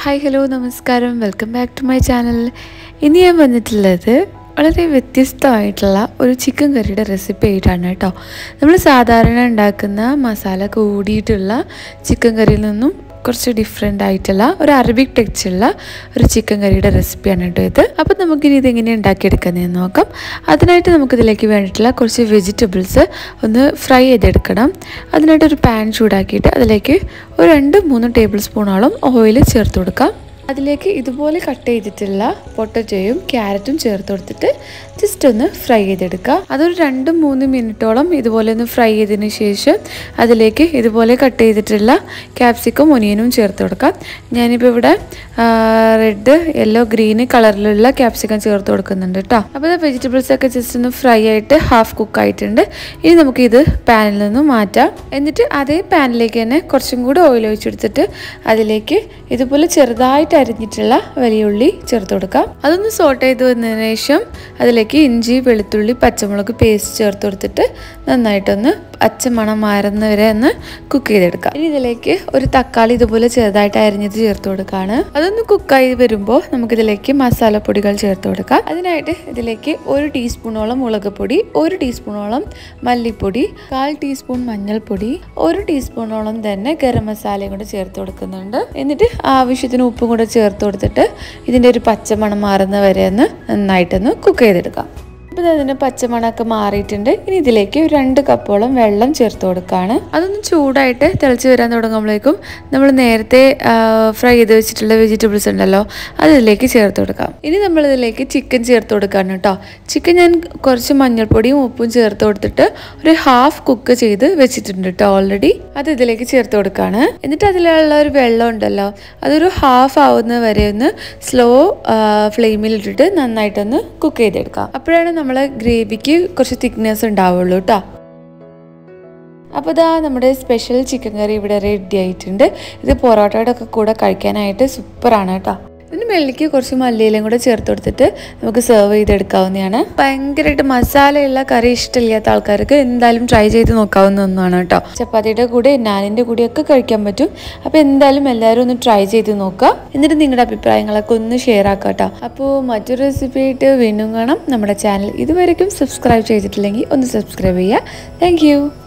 hi hello നമസ്കാരം welcome back to my channel ഇന്ന് ഞാൻ വന്നിട്ടുള്ളത് വളരെ വ്യത്യസ്തമായിട്ടുള്ള ഒരു ചിക്കൻ കറിയുടെ റെസിപ്പി ആയിട്ടാണ് കേട്ടോ നമ്മൾ സാധാരണ ഉണ്ടാക്കുന്ന മസാല കൂടിയിട്ടുള്ള ചിക്കൻ കറിയിൽ നിന്നും കുറച്ച് ഡിഫറെൻ്റ് ആയിട്ടുള്ള ഒരു അറബിക് ടെക്സ്റ്റുള്ള ഒരു ചിക്കൻ കറിയുടെ റെസിപ്പിയാണ് കേട്ടോ ഇത് അപ്പോൾ നമുക്കിനി ഇതെങ്ങനെ ഉണ്ടാക്കിയെടുക്കുന്നതെന്ന് നോക്കാം അതിനായിട്ട് നമുക്കിതിലേക്ക് വേണ്ടിയിട്ടുള്ള കുറച്ച് വെജിറ്റബിൾസ് ഒന്ന് ഫ്രൈ ചെയ്തെടുക്കണം അതിനായിട്ട് ഒരു പാൻ ചൂടാക്കിയിട്ട് അതിലേക്ക് ഒരു രണ്ട് മൂന്ന് ടേബിൾ സ്പൂണോളം ഓയിൽ ചേർത്ത് കൊടുക്കാം അതിലേക്ക് ഇതുപോലെ കട്ട് ചെയ്തിട്ടുള്ള പൊട്ടറ്റോയും ക്യാരറ്റും ചേർത്ത് കൊടുത്തിട്ട് ജസ്റ്റ് ഒന്ന് ഫ്രൈ ചെയ്തെടുക്കുക അതൊരു രണ്ട് മൂന്ന് മിനിറ്റോളം ഇതുപോലെ ഒന്ന് ഫ്രൈ ചെയ്തതിന് ശേഷം അതിലേക്ക് ഇതുപോലെ കട്ട് ചെയ്തിട്ടുള്ള ക്യാപ്സിക്കും ഒനിയനും ചേർത്ത് കൊടുക്കാം ഞാനിപ്പോൾ ഇവിടെ റെഡ് യെല്ലോ ഗ്രീന് കളറിലുള്ള ക്യാപ്സിക്കം ചേർത്ത് കൊടുക്കുന്നുണ്ട് കേട്ടോ അപ്പോൾ ഇത് വെജിറ്റബിൾസ് ഒക്കെ ജസ്റ്റ് ഒന്ന് ഫ്രൈ ആയിട്ട് ഹാഫ് കുക്ക് ആയിട്ടുണ്ട് ഇനി നമുക്കിത് പാനിൽ നിന്ന് മാറ്റാം എന്നിട്ട് അതേ പാനിലേക്ക് തന്നെ കുറച്ചും കൂടി ഓയിൽ ഒഴിച്ചെടുത്തിട്ട് അതിലേക്ക് ഇതുപോലെ ചെറുതായിട്ട് അരിഞ്ഞിട്ടുള്ള വലിയ ഉള്ളി ചേർത്ത് കൊടുക്കാം അതൊന്ന് സോട്ട് ചെയ്ത് വന്നതിന് ശേഷം അതിലേക്ക് ഇഞ്ചി വെളുത്തുള്ളി പച്ചമുളക് പേസ്റ്റ് ചേർത്ത് കൊടുത്തിട്ട് നന്നായിട്ടൊന്ന് പച്ചമണം മാറുന്നവരെ ഒന്ന് കുക്ക് ചെയ്തെടുക്കാം ഇനി ഇതിലേക്ക് ഒരു തക്കാളി ഇതുപോലെ ചെറുതായിട്ട് അരിഞ്ഞത് ചേർത്ത് കൊടുക്കുകയാണ് അതൊന്ന് കുക്കായി വരുമ്പോൾ നമുക്കിതിലേക്ക് മസാലപ്പൊടികൾ ചേർത്ത് കൊടുക്കാം അതിനായിട്ട് ഇതിലേക്ക് ഒരു ടീസ്പൂണോളം മുളക് പൊടി ഒരു ടീസ്പൂണോളം മല്ലിപ്പൊടി കാൽ ടീസ്പൂൺ മഞ്ഞൾപ്പൊടി ഒരു ടീസ്പൂണോളം തന്നെ ഗരം മസാലയും കൂടെ ചേർത്ത് കൊടുക്കുന്നുണ്ട് എന്നിട്ട് ആവശ്യത്തിന് ഉപ്പും കൂടെ ചേർത്ത് കൊടുത്തിട്ട് ഇതിൻ്റെ ഒരു പച്ചമണം മാറുന്ന വരെ ഒന്ന് നന്നായിട്ടൊന്ന് കുക്ക് ചെയ്തെടുക്കാം അപ്പോൾ അതിന് പച്ചമണമൊക്കെ മാറിയിട്ടുണ്ട് ഇനി ഇതിലേക്ക് ഒരു രണ്ട് കപ്പോളം വെള്ളം ചേർത്ത് കൊടുക്കുകയാണ് അതൊന്ന് ചൂടായിട്ട് തിളച്ച് വരാൻ തുടങ്ങുമ്പോഴേക്കും നമ്മൾ നേരത്തെ ഫ്രൈ ചെയ്ത് വെച്ചിട്ടുള്ള വെജിറ്റബിൾസ് ഉണ്ടല്ലോ അത് ഇതിലേക്ക് ചേർത്ത് കൊടുക്കാം ഇനി നമ്മൾ ഇതിലേക്ക് ചിക്കൻ ചേർത്ത് കൊടുക്കുകയാണ് കേട്ടോ ചിക്കൻ ഞാൻ കുറച്ച് മഞ്ഞൾപ്പൊടിയും ഉപ്പും ചേർത്ത് കൊടുത്തിട്ട് ഒരു ഹാഫ് കുക്ക് ചെയ്ത് വെച്ചിട്ടുണ്ട് കേട്ടോ ഓൾറെഡി അത് ഇതിലേക്ക് ചേർത്ത് കൊടുക്കുകയാണ് എന്നിട്ട് അതിലുള്ള ഒരു വെള്ളം ഉണ്ടല്ലോ അതൊരു ഹാഫ് ആവുന്ന വരെ ഒന്ന് സ്ലോ ഫ്ലെയിമിൽ ഇട്ടിട്ട് നന്നായിട്ടൊന്ന് കുക്ക് ചെയ്തെടുക്കാം അപ്പോഴാണ് നമ്മളെ ഗ്രേവിക്ക് കുറച്ച് തിക്നെസ് ഉണ്ടാവുള്ളൂ കേട്ടോ അപ്പോൾ ഇതാ നമ്മുടെ സ്പെഷ്യൽ ചിക്കൻ കറി ഇവിടെ റെഡി ആയിട്ടുണ്ട് ഇത് പൊറോട്ടയുടെ ഒക്കെ കൂടെ കഴിക്കാനായിട്ട് സൂപ്പറാണ് കേട്ടോ ഇതിന് മെള്ളിക്ക് കുറച്ച് മല്ലിയിലും കൂടെ ചേർത്ത് കൊടുത്തിട്ട് നമുക്ക് സെർവ് ചെയ്തെടുക്കാവുന്നതാണ് ഭയങ്കരമായിട്ട് മസാലയുള്ള കറി ഇഷ്ടമില്ലാത്ത ആൾക്കാർക്ക് എന്തായാലും ട്രൈ ചെയ്ത് നോക്കാവുന്ന ഒന്നാണ് കേട്ടോ ചപ്പാത്തിയുടെ കൂടെ നാനിൻ്റെ കൂടെയൊക്കെ കഴിക്കാൻ പറ്റും അപ്പോൾ എന്തായാലും എല്ലാവരും ഒന്ന് ട്രൈ ചെയ്ത് നോക്കുക എന്നിട്ട് നിങ്ങളുടെ അഭിപ്രായങ്ങളൊക്കെ ഒന്ന് ഷെയർ ആക്കുക കേട്ടോ അപ്പോൾ മറ്റൊരു റെസിപ്പി ആയിട്ട് വീണ്ടും കാണാം നമ്മുടെ ചാനൽ ഇതുവരെയും സബ്സ്ക്രൈബ് ചെയ്തിട്ടില്ലെങ്കിൽ ഒന്ന് സബ്സ്ക്രൈബ് ചെയ്യുക താങ്ക്